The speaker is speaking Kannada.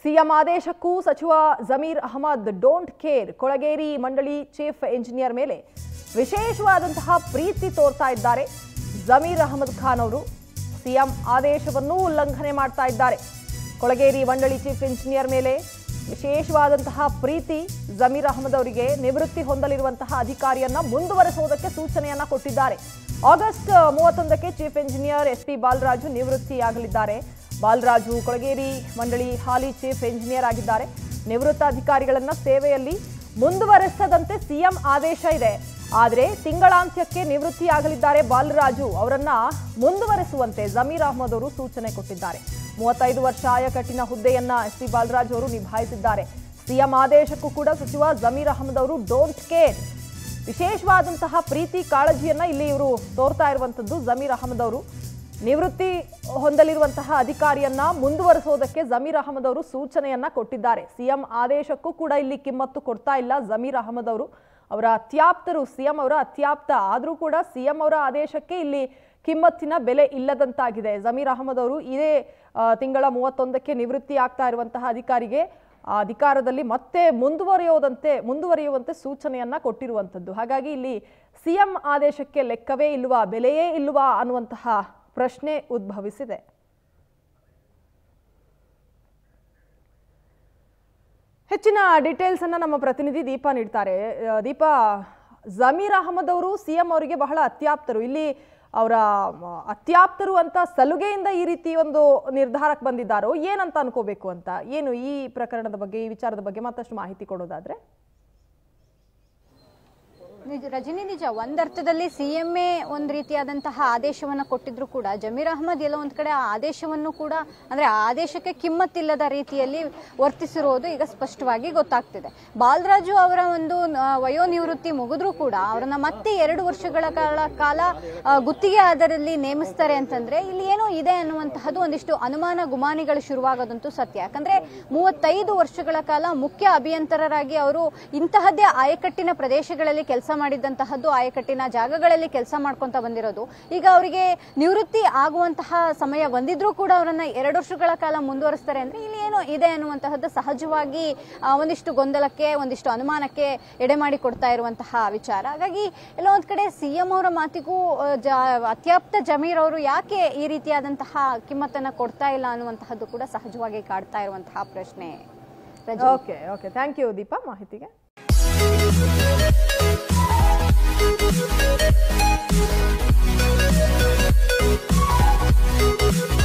ಸಿಎಂ ಆದೇಶಕ್ಕೂ ಸಚಿವ ಜಮೀರ್ ಅಹಮದ್ ಡೋಂಟ್ ಕೇರ್ ಕೊಳಗೇರಿ ಮಂಡಳಿ ಚೀಫ್ ಇಂಜಿನಿಯರ್ ಮೇಲೆ ವಿಶೇಷವಾದಂತಹ ಪ್ರೀತಿ ತೋರ್ತಾ ಇದ್ದಾರೆ ಜಮೀರ್ ಅಹಮದ್ ಖಾನ್ ಅವರು ಸಿಎಂ ಆದೇಶವನ್ನೂ ಉಲ್ಲಂಘನೆ ಮಾಡ್ತಾ ಇದ್ದಾರೆ ಕೊಳಗೇರಿ ಮಂಡಳಿ ಚೀಫ್ ಇಂಜಿನಿಯರ್ ಮೇಲೆ ವಿಶೇಷವಾದಂತಹ ಪ್ರೀತಿ ಜಮೀರ್ ಅಹಮದ್ ಅವರಿಗೆ ನಿವೃತ್ತಿ ಹೊಂದಲಿರುವಂತಹ ಅಧಿಕಾರಿಯನ್ನ ಮುಂದುವರೆಸುವುದಕ್ಕೆ ಸೂಚನೆಯನ್ನ ಕೊಟ್ಟಿದ್ದಾರೆ ಆಗಸ್ಟ್ ಮೂವತ್ತೊಂದಕ್ಕೆ chief engineer S P Balaraju ನಿವೃತ್ತಿಯಾಗಲಿದ್ದಾರೆ ಬಾಲರಾಜು ಕೊಳಗೇರಿ ಮಂಡಳಿ ಹಾಲಿ ಚೀಫ್ ಇಂಜಿನಿಯರ್ ಆಗಿದ್ದಾರೆ ನಿವೃತ್ತ ಅಧಿಕಾರಿಗಳನ್ನ ಸೇವೆಯಲ್ಲಿ ಮುಂದುವರೆಸದಂತೆ ಸಿಎಂ ಆದೇಶ ಇದೆ ಆದರೆ ತಿಂಗಳಾಂತ್ಯಕ್ಕೆ ನಿವೃತ್ತಿಯಾಗಲಿದ್ದಾರೆ ಬಾಲರಾಜು ಅವರನ್ನ ಮುಂದುವರೆಸುವಂತೆ ಜಮೀರ್ ಅಹಮದ್ ಅವರು ಸೂಚನೆ ಕೊಟ್ಟಿದ್ದಾರೆ ಮೂವತ್ತೈದು ವರ್ಷ ಆಯಕಟ್ಟಿನ ಹುದ್ದೆಯನ್ನ ಎಸ್ ಪಿ ಬಾಲರಾಜು ಅವರು ನಿಭಾಯಿಸಿದ್ದಾರೆ ಸಿಎಂ ಆದೇಶಕ್ಕೂ ಕೂಡ ಸಚಿವ ಜಮೀರ್ ಅಹಮದ್ ಅವರು ಡೋಂಟ್ ಕೇರ್ ವಿಶೇಷವಾದಂತಹ ಪ್ರೀತಿ ಕಾಳಜಿಯನ್ನ ಇಲ್ಲಿ ಇವರು ತೋರ್ತಾ ಇರುವಂತದ್ದು ಜಮೀರ್ ಅಹಮದ್ ಅವರು ನಿವೃತ್ತಿ ಹೊಂದಲಿರುವಂತಹ ಅಧಿಕಾರಿಯನ್ನ ಮುಂದುವರೆಸೋದಕ್ಕೆ ಜಮೀರ್ ಅಹಮದ್ ಅವರು ಸೂಚನೆಯನ್ನ ಕೊಟ್ಟಿದ್ದಾರೆ ಸಿಎಂ ಆದೇಶಕ್ಕೂ ಕೂಡ ಇಲ್ಲಿ ಕಿಮ್ಮತ್ತು ಕೊಡ್ತಾ ಇಲ್ಲ ಜಮೀರ್ ಅಹಮದ್ ಅವರು ಅವರ ಅತ್ಯಾಪ್ತರು ಸಿಎಂ ಅವರ ಅತ್ಯಾಪ್ತ ಆದರೂ ಕೂಡ ಸಿಎಂ ಅವರ ಆದೇಶಕ್ಕೆ ಇಲ್ಲಿ ಕಿಮ್ಮತ್ತಿನ ಬೆಲೆ ಇಲ್ಲದಂತಾಗಿದೆ ಜಮೀರ್ ಅಹಮದ್ ಅವರು ಇದೇ ಆ, ತಿಂಗಳ ಮೂವತ್ತೊಂದಕ್ಕೆ ನಿವೃತ್ತಿ ಆಗ್ತಾ ಇರುವಂತಹ ಅಧಿಕಾರಿಗೆ ಆ ಅಧಿಕಾರದಲ್ಲಿ ಮತ್ತೆ ಮುಂದುವರಿಯೋದಂತೆ ಮುಂದುವರಿಯುವಂತೆ ಸೂಚನೆಯನ್ನ ಕೊಟ್ಟಿರುವಂಥದ್ದು ಹಾಗಾಗಿ ಇಲ್ಲಿ ಸಿಎಂ ಆದೇಶಕ್ಕೆ ಲೆಕ್ಕವೇ ಇಲ್ವಾ ಬೆಲೆಯೇ ಇಲ್ವಾ ಅನ್ನುವಂತಹ ಪ್ರಶ್ನೆ ಉದ್ಭವಿಸಿದೆ ಹೆಚ್ಚಿನ ಡೀಟೇಲ್ಸ್ ಅನ್ನ ನಮ್ಮ ಪ್ರತಿನಿಧಿ ದೀಪಾ ನೀಡ್ತಾರೆ ಆ, ದೀಪಾ ಜಮೀರ್ ಅಹಮದ್ ಅವರು ಸಿಎಂ ಅವರಿಗೆ ಬಹಳ ಅತ್ಯಾಪ್ತರು ಇಲ್ಲಿ ಅವರ ಮ, ಅತ್ಯಾಪ್ತರು ಅಂತ ಸಲುಗೆಯಿಂದ ಈ ರೀತಿ ಒಂದು ನಿರ್ಧಾರಕ್ಕೆ ಬಂದಿದ್ದಾರೋ ಏನಂತ ಅನ್ಕೋಬೇಕು ಅಂತ ಏನು ಈ ಪ್ರಕರಣದ ಬಗ್ಗೆ ಈ ವಿಚಾರದ ಬಗ್ಗೆ ಮತ್ತಷ್ಟು ಮಾಹಿತಿ ಕೊಡೋದಾದ್ರೆ ನಿಜ ರಜನಿ ನಿಜ ಒಂದರ್ಥದಲ್ಲಿ ಸಿಎಂಎ ಒಂದ್ ರೀತಿಯಾದಂತಹ ಆದೇಶವನ್ನ ಕೊಟ್ಟಿದ್ರು ಕೂಡ ಜಮೀರ್ ಅಹಮದ್ ಎಲ್ಲ ಒಂದ್ ಕಡೆ ಆ ಆದೇಶವನ್ನು ಕೂಡ ಅಂದ್ರೆ ಆ ಆದೇಶಕ್ಕೆ ಕಿಮ್ಮತ್ತಿಲ್ಲದ ರೀತಿಯಲ್ಲಿ ವರ್ತಿಸಿರುವುದು ಈಗ ಸ್ಪಷ್ಟವಾಗಿ ಗೊತ್ತಾಗ್ತಿದೆ ಬಾಲರಾಜು ಅವರ ಒಂದು ಆ, ವಯೋನಿವೃತ್ತಿ ಮುಗಿದ್ರೂ ಕೂಡ ಅವರನ್ನ ಮತ್ತೆ ಎರಡು ವರ್ಷಗಳ ಕಾಲ ಕಾಲ ಆ, ಗುತ್ತಿಗೆ ಆಧಾರದಲ್ಲಿ ನೇಮಿಸ್ತಾರೆ ಅಂತಂದ್ರೆ ಇಲ್ಲಿ ಏನೋ ಇದೆ ಅನ್ನುವಂತಹದ್ದು ಒಂದಿಷ್ಟು ಅನುಮಾನ ಗುಮಾನಿಗಳು ಶುರುವಾಗೋದಂತೂ ಸತ್ಯ ಯಾಕಂದ್ರೆ ಮೂವತ್ತೈದು ವರ್ಷಗಳ ಕಾಲ ಮುಖ್ಯ ಅಭಿಯಂತರರಾಗಿ ಅವರು ಇಂತಹದ್ದೇ ಆಯಕಟ್ಟಿನ ಪ್ರದೇಶಗಳಲ್ಲಿ ಕೆಲಸ ಮಾಡಿದ್ದಂತಹದ್ದು ಆಯಕಟ್ಟಿನ ಜಾಗಗಳಲ್ಲಿ ಕೆಲಸ ಮಾಡ್ಕೊಂತ ಬಂದಿರೋದು ಈಗ ಅವರಿಗೆ ನಿವೃತ್ತಿ ಆಗುವಂತಹ ಸಮಯ ಬಂದಿದ್ರೂ ಕೂಡ ಅವರನ್ನ ಎರಡು ವರ್ಷಗಳ ಕಾಲ ಮುಂದುವರಿಸ್ತಾರೆ ಅಂದ್ರೆ ಇಲ್ಲಿ ಏನೋ ಇದೆ ಅನ್ನುವಂತಹದ್ದು ಸಹಜವಾಗಿ ಆ, ಒಂದಿಷ್ಟು ಗೊಂದಲಕ್ಕೆ ಒಂದಿಷ್ಟು ಅನುಮಾನಕ್ಕೆ ಎಡೆ ಮಾಡಿ ಕೊಡ್ತಾ ಇರುವಂತಹ ವಿಚಾರ ಹಾಗಾಗಿ ಎಲ್ಲೋ ಒಂದ್ ಕಡೆ ಸಿಎಂ ಅವರ ಮಾತಿಗೂ ಆ, ಜ- ಅತ್ಯಾಪ್ತ ಜಮೀರ್ ಅವರು ಯಾಕೆ ಈ ರೀತಿಯಾದಂತಹ ಕಿಮ್ಮತ್ತನ್ನ ಕೊಡ್ತಾ ಇಲ್ಲ ಅನ್ನುವಂತಹದ್ದು ಕೂಡ ಸಹಜವಾಗಿ ಕಾಡ್ತಾ ಇರುವಂತಹ ಪ್ರಶ್ನೆ Rajani. Okay okay thank you Deepa ಮಾಹಿತಿಗೆ Thank you.